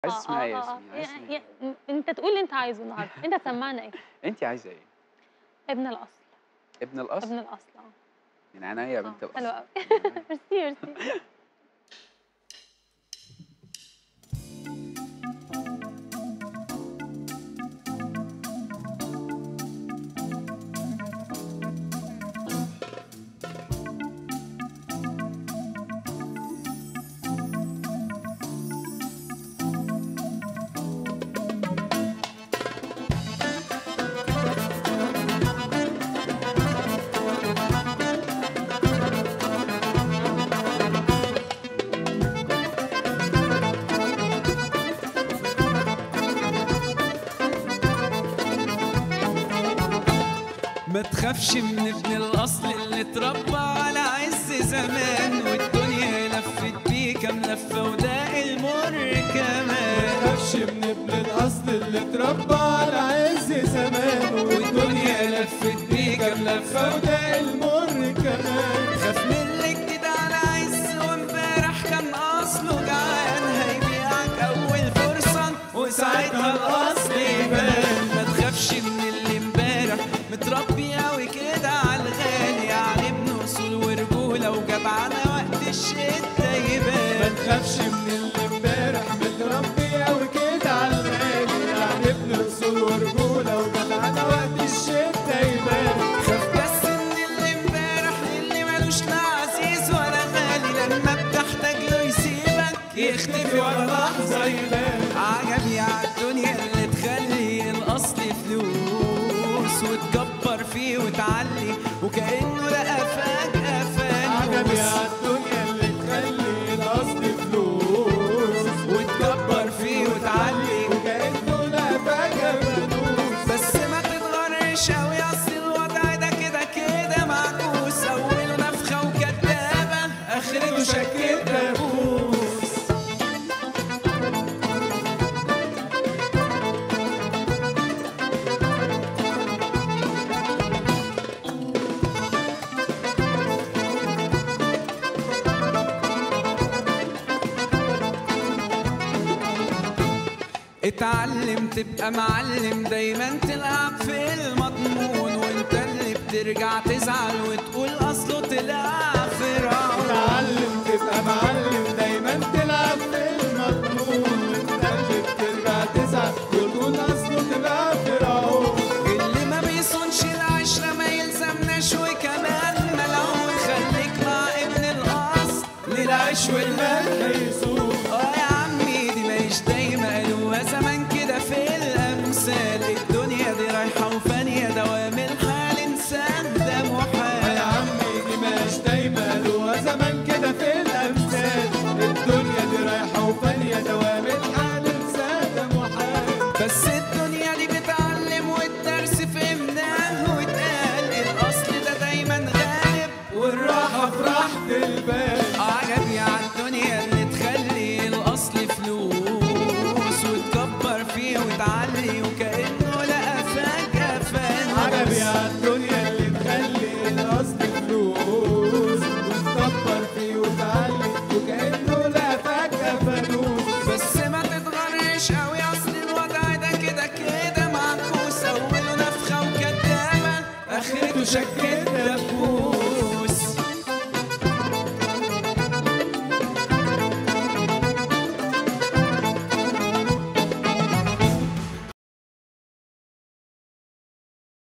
عايز آه، تسمعي ايه آه، يا آه، ياسمين عايز تسمعي يا- ايه يا- انت تقول اللي انت عايزه النهارده انت تسمعنا ايه انت عايزه ايه ابن الاصل ابن الاصل ابن الاصل اه من عينيا يا بنت آه، الاصل حلو قوي من عينيا. ميرسي ميرسي ما تخافش من ابن الاصل اللي اتربى على عز زمان والدنيا لفت بيه كام لفه وداق المر كمان تخافش من ابن الاصل اللي اتربى على عز زمان والدنيا لفت بيه كام لفه وده المر كمان خاف من اللي جديد على عز وامبارح كان اصله جعان هيبيعك اول فرصه وساعتها الاصل يبان ما تخافش من اللي امبارح متربي قوي كده على الغالي يعني ابن اصول ورجوله وجدعنه وقت الشده ما يبان تخافش من اللي امبارح متربي قوي كده على الغالي يعني ابن اصول ورجوله وجدعنه وقت الشده يبان خاف بس ان اللي امبارح اللي ملوش لا عزيز ولا غالي لما بتحتاج له يسيبك يختفي ورا لحظه يبان عجبي عالدنيا اللي تخلي الاصل فلوس وتكبر فيه وتعلي وكانه لقى فجاه عجب فانوس يا الدنيا اللي تخلي الاصل فلوس وتكبر فيه وتعلي وكانه لا فجاه فانوس بس ما تتغرش اوي اصل الوضع ده كده كده معكوس اوله نفخه وكدابه اخرته شكل دبوس اتعلم تبقى معلم دايما تلعب في المضمون وانت اللي بترجع تزعل وتقول اصله طلع فرعون تعلم تبقى معلم دايما تلعب في المضمون انت اللي بترجع تزعل وتقول اصله تبقى فرعون اللي ما بيصونش العشرة ما يلزمناش وكمان ملعون خليك مع ابن الأصل للعيش والمال يسوق اه يا عمي دي ماهيش دايما قالوها زمان كده في الأمثال الدنيا دي رايحة وفانية دوام الحال إنسان ده يا محال عمي دي مش دايما له زمان كده في الامثال الدنيا دي رايحه وفانيه دوام الحال انسان محال بس الدنيا دي بتعلم والدرس فهمناه واتقال الأصل ده دايما غالب والراحة في راحة البال عجبي عالدنيا اللي تخلي الأصل فلوس وتكبر فيه وتعلي وكأنه لقى فجأة عجب فانوس يا الدنيا اللي تخلي الاصل فلوس وتكبر فيه وتعلي وكانه لا فجاه فانوس بس ما تتغرش أوي أصل الوضع ده كده كده معكوس أوله نفخة وكدابة آخرته شكل